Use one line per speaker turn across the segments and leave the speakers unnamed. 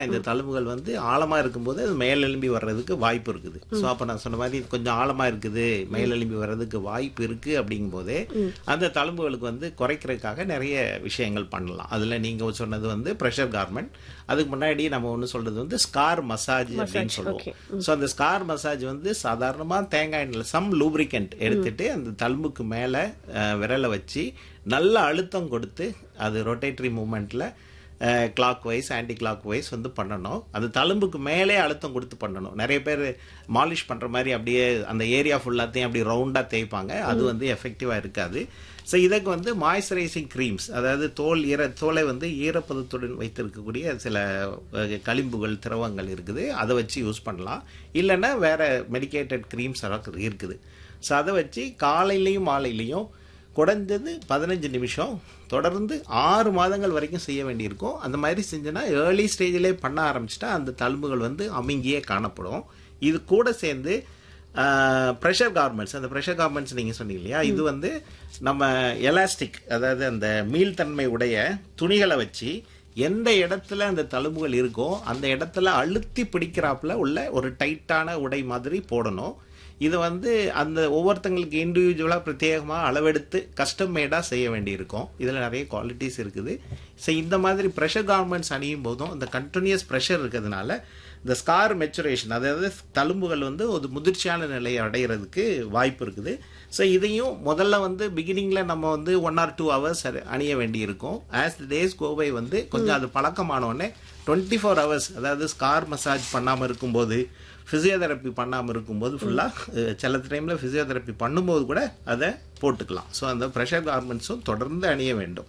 இந்த தழும்புகள் வந்து ஆழமா இருக்கும்போது அது மேலெலும்பி வர்றதுக்கு வாய்ப்பு இருக்குது ஸோ அப்போ நான் சொன்ன மாதிரி கொஞ்சம் ஆழமா இருக்குது மேலெலும்பி வர்றதுக்கு வாய்ப்பு இருக்கு அப்படிங்கும் போதே அந்த தழும்புகளுக்கு வந்து குறைக்கிறதுக்காக நிறைய விஷயங்கள் பண்ணலாம் அதுல நீங்க சொன்னது வந்து ப்ரெஷர் கார்மெண்ட் அதுக்கு முன்னாடி நம்ம ஒன்று சொல்றது வந்து ஸ்கார் மசாஜ் அப்படின்னு சொல்லுவோம் ஸோ அந்த ஸ்கார் மசாஜ் வந்து சாதாரணமா தேங்காய் எண்ணெயில் சம் லூப்ரிகண்ட் எடுத்துட்டு அந்த தழும்புக்கு மேல அஹ், விரலை வச்சு நல்ல அழுத்தம் கொடுத்து அது ரொட்டேட்டரி மூமெண்ட்ல clockwise anticlockwise வந்து பண்ணணும் அது தழும்புக்கு மேலே அழுத்தம் கொடுத்து பண்ணணும் நிறைய பேர் மாலிஷ் பண்ற மாதிரி அப்படியே அந்த ஏரியா ஃபுல்லாத்தையும் அப்படி ரவுண்டா தேய்ப்பாங்க அது வந்து எஃபெக்டிவா இருக்காது ஸோ இதுக்கு வந்து மாய்ஸ்சரைசிங் க்ரீம்ஸ் அதாவது தோல் ஈர தோலை வந்து ஈரப்பதத்துடன் வைத்திருக்கக்கூடிய சில அஹ், களிம்புகள் திரவங்கள் இருக்குது அதை வச்சு யூஸ் பண்ணலாம் இல்லைன்னா வேற மெடிக்கேட்டட் க்ரீம்ஸ் இருக்குது ஸோ அதை வச்சு காலையிலையும் மாலையிலையும் குறைஞ்சது பதினஞ்சு நிமிஷம் தொடர்ந்து ஆறு மாதங்கள் வரைக்கும் செய்ய வேண்டியிருக்கும் அந்த மாதிரி செஞ்சோன்னா ஏர்லி ஸ்டேஜிலே பண்ண ஆரம்பிச்சிட்டா அந்த தழும்புகள் வந்து அமுங்கியே காணப்படும் இது கூட சேர்ந்து ப்ரெஷர் கார்மெண்ட்ஸ் அந்த ப்ரெஷர் கார்மெண்ட்ஸ் நீங்கள் சொன்னீங்க இல்லையா இது வந்து நம்ம எலாஸ்டிக் அதாவது அந்த மீள்தன்மை உடைய துணிகளை வச்சு எந்த இடத்துல அந்த தழும்புகள் இருக்கோ அந்த இடத்துல அழுத்தி பிடிக்கிறாப்புல உள்ள ஒரு டைட்டான உடை மாதிரி போடணும் இது வந்து அந்த ஒவ்வொருத்தங்களுக்கு இண்டிவிஜுவலாக பிரத்யேகமாக அளவெடுத்து கஸ்டம் மேடாக செய்ய வேண்டியிருக்கும் இதில் நிறைய குவாலிட்டிஸ் இருக்குது ஸோ இந்த மாதிரி ப்ரெஷர் கார்மெண்ட்ஸ் அணியும் போதும் அந்த கண்டினியூஸ் ப்ரெஷர் இருக்கிறதுனால இந்த ஸ்கார் மெச்சுரேஷன் அதாவது தழும்புகள் வந்து ஒரு முதிர்ச்சியான நிலையை அடைகிறதுக்கு வாய்ப்பு இருக்குது ஸோ இதையும் முதல்ல வந்து பிகினிங்கில் நம்ம வந்து ஒன் ஆர் டூ ஹவர்ஸ் அணிய வேண்டியிருக்கும் ஆஸ் த டேஸ் கோவை வந்து கொஞ்சம் அது பழக்கமானோடனே டுவெண்ட்டி ஃபோர் ஹவர்ஸ் அதாவது ஸ்கார் மசாஜ் பண்ணாமல் இருக்கும்போது ஃபிசியோதெரப்பி பண்ணாமல் இருக்கும்போது ஃபுல்லாக சில டைமில் ஃபிசியோதெரப்பி பண்ணும்போது கூட அதை போட்டுக்கலாம் ஸோ அந்த ப்ரெஷர் கார்மெண்ட்ஸும் தொடர்ந்து அணிய வேண்டும்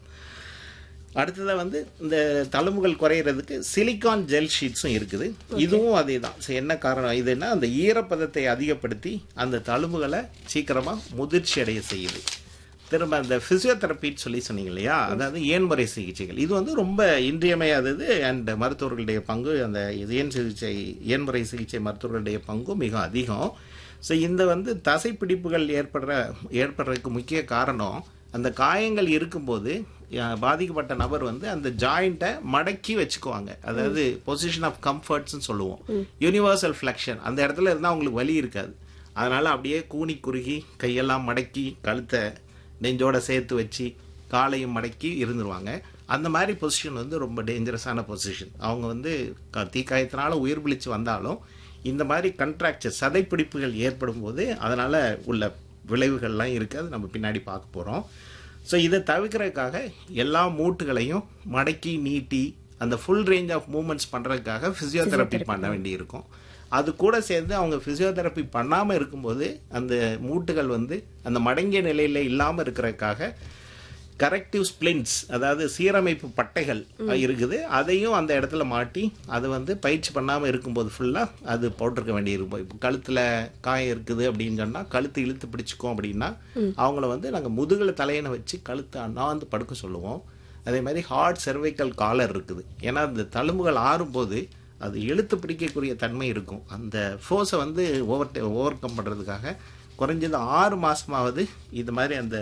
அடுத்ததாக வந்து இந்த தழும்புகள் குறையிறதுக்கு சிலிக்கான் ஜெல் ஷீட்ஸும் இருக்குது இதுவும் அதே தான் ஸோ என்ன காரணம் இதுன்னா அந்த ஈரப்பதத்தை அதிகப்படுத்தி அந்த தழும்புகளை சீக்கிரமாக முதிர்ச்சி அடைய செய்யுது திரும்ப அந்த ஃபிசியோதெரப்பின்னு சொல்லி சொன்னீங்க இல்லையா அதாவது ஏன்முறை சிகிச்சைகள் இது வந்து ரொம்ப இன்றியமையாதது அண்ட் மருத்துவர்களுடைய பங்கு அந்த ஏன் சிகிச்சை ஏன்முறை சிகிச்சை மருத்துவர்களுடைய பங்கும் மிக அதிகம் ஸோ இந்த வந்து தசைப்பிடிப்புகள் ஏற்படுற ஏற்படுறதுக்கு முக்கிய காரணம் அந்த காயங்கள் இருக்கும்போது அஹ், பாதிக்கப்பட்ட நபர் வந்து அந்த ஜாயிண்ட்டை மடக்கி வச்சுக்குவாங்க அதாவது பொசிஷன் ஆஃப் கம்ஃபர்ட்ஸ்னு சொல்லுவோம் யூனிவர்சல் ஃப்ளெக்ஷன் அந்த இடத்துல இருந்தால் அவங்களுக்கு வலி இருக்காது அதனால அப்படியே கூனி குறுகி கையெல்லாம் மடக்கி கழுத்தை நெஞ்சோட சேர்த்து வச்சு காலையும் மடக்கி இருந்துருவாங்க அந்த மாதிரி பொசிஷன் வந்து ரொம்ப டேஞ்சரஸான பொசிஷன் அவங்க வந்து க- தீக்காயத்தினால உயிர் பிழைச்சு வந்தாலும் இந்த மாதிரி கண்ட்ராக்சர் சதைப்பிடிப்புகள் ஏற்படும் போது அதனால உள்ள விளைவுகள்லாம் இருக்கு அது நம்ம பின்னாடி பார்க்க போறோம் ஸோ இதை தவிர்க்கிறதுக்காக எல்லா மூட்டுகளையும் மடக்கி நீட்டி அந்த ஃபுல் ரேஞ்ச் ஆஃப் மூமெண்ட்ஸ் பண்றதுக்காக பிசியோதெரப்பி பண்ண வேண்டியிருக்கும் அது கூட சேர்ந்து அவங்க பிசியோதெரப்பி பண்ணாம இருக்கும்போது அந்த மூட்டுகள் வந்து அந்த மடங்கிய நிலையில இல்லாம இருக்கிறதுக்காக கரெக்டிவ் ஸ்பிளின்ஸ் அதாவது சீரமைப்பு பட்டைகள் இருக்குது அதையும் அந்த இடத்துல மாட்டி அது வந்து பயிற்சி பண்ணாம இருக்கும்போது ஃபுல்லா அது போட்டிருக்க வேண்டியிருக்கும் இப்போ கழுத்துல காயம் இருக்குது அப்படின்னு சொன்னா கழுத்து இழுத்து பிடிச்சுக்கோம் அப்படின்னா அவங்கள வந்து நாங்க முதுகுல தலையணை வச்சு கழுத்தை அண்ணாந்து படுக்க சொல்லுவோம் அதே மாதிரி ஹார்ட் செர்வைக்கல் காலர் இருக்குது ஏன்னா அந்த தழும்புகள் ஆறும்போது அது இழுத்து பிடிக்கக்கூடிய தன்மை இருக்கும் அந்த ஃபோர்ஸை வந்து ஓவர் ஓவர் கம் பண்ணுறதுக்காக குறைஞ்சது ஆறு மாசமாவது இது மாதிரி அந்த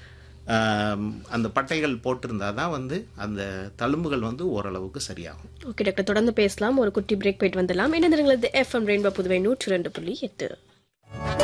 ஆம், அந்த பட்டைகள் போட்டிருந்தா தான் வந்து அந்த தழும்புகள் வந்து ஓரளவுக்கு சரியாகும்
ஓகே டாக்டர் தொடர்ந்து பேசலாம் ஒரு குட்டி பிரேக் போயிட்டு வந்துடலாம் என்ன எஃப்எம் ரெயின்போ புதுவை நூற்றி ரெண்டு புள்ளி எட்டு